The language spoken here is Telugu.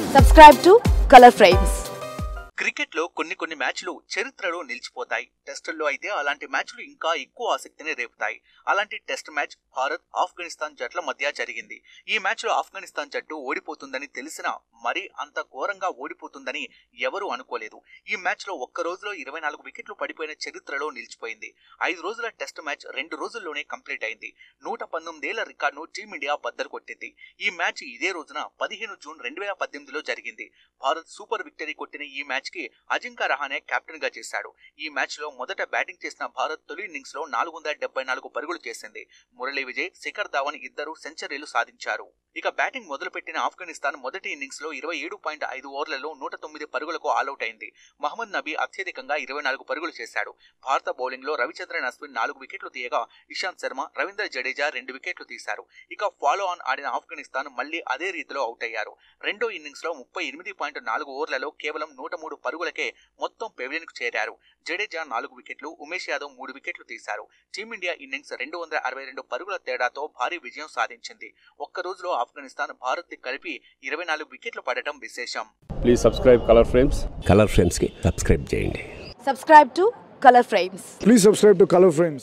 Subscribe to Color Frames. క్రికెట్లో కొన్ని కొన్ని మ్యాచ్లు చరిత్రలో నిలిచిపోతాయి టెస్టుల్లో అయితే అలాంటి మ్యాచ్లు ఇంకా ఎక్కువ ఆసక్తిని రేపుతాయి అలాంటి టెస్ట్ మ్యాచ్ భారత్ ఆఫ్ఘనిస్తాన్ జట్ల మధ్య జరిగింది ఈ మ్యాచ్లో ఆఫ్ఘనిస్తాన్ జట్టు ఓడిపోతుందని తెలిసినా మరీ అంత ఘోరంగా ఓడిపోతుందని ఎవరూ అనుకోలేదు ఈ మ్యాచ్లో ఒక్క రోజులో ఇరవై నాలుగు వికెట్లు పడిపోయిన చరిత్రలో నిలిచిపోయింది ఐదు రోజుల టెస్ట్ మ్యాచ్ రెండు రోజుల్లోనే కంప్లీట్ అయింది నూట పంతొమ్మిదేళ్ల రికార్డును టీమిండియా బద్దలు కొట్టింది ఈ మ్యాచ్ ఇదే రోజున పదిహేను జూన్ రెండు వేల పద్దెనిమిదిలో జరిగింది భారత్ సూపర్ విక్టరీ కొట్టిన ఈ మ్యాచ్ కి అజింకా రహానే కెప్టెన్ గా చేశాడు ఈ మ్యాచ్ లో మొదట బ్యాటింగ్ చేసిన భారత్ తొలి ఇన్నింగ్స్ లో నాలుగు వందల డెబ్బై నాలుగు పరుగులు చేసింది మురళీ విజయ్ శిఖర్ ధావన్ ఇద్దరు సెంచరీలు సాధించారు ఇక బ్యాటింగ్ మొదలుపెట్టిన ఆఫ్ఘనిస్తాన్ మొదటి ఇన్నింగ్స్ లో ఇరవై ఏడు పాయింట్ ఐదు ఓవర్లలో నూట తొమ్మిది పరుగులకు ఆల్అౌట్ అయింది మహమ్మద్ నబీ అత్యధికంగా ఇరవై నాలుగు పరుగులు చేశాడు భారత బౌలింగ్ లో రవిచంద్రన్ అశ్విన్ నాలుగు వికెట్లు తీయగా ఇషాంత్ శర్మ రవీంద్ర జడేజా రెండు వికెట్లు తీశారు ఇక ఫాలో ఆన్ ఆడిన ఆఫ్ఘనిస్తాన్ మళ్లీ అదే రీతిలో అవుట్ అయ్యారు రెండో ఇన్నింగ్స్ లో ముప్పై ఎనిమిది పాయింట్ నాలుగు ఓవర్లలో కేవలం నూట మూడు పరుగులకే మొత్తం పెవిలియన్ కు చేరారు జడేజా నాలుగు వికెట్లు ఉమేష్ యాదవ్ మూడు వికెట్లు తీశారు టీమిండియా ఇన్నింగ్స్ రెండు వందల అరవై రెండు పరుగుల తేడాతో భారీ విజయం సాధించింది ఒక్క రోజులో ఆఫ్ఘనిస్తాన్ భారత్ కలిపి ఇరవై నాలుగు వికెట్లు పడటం విశేషం please subscribe colour frames colour ఫ్రేమ్స్కి సబ్స్క్రైబ్ చేయండి Subscribe to Color Frames. Please subscribe to Color Frames.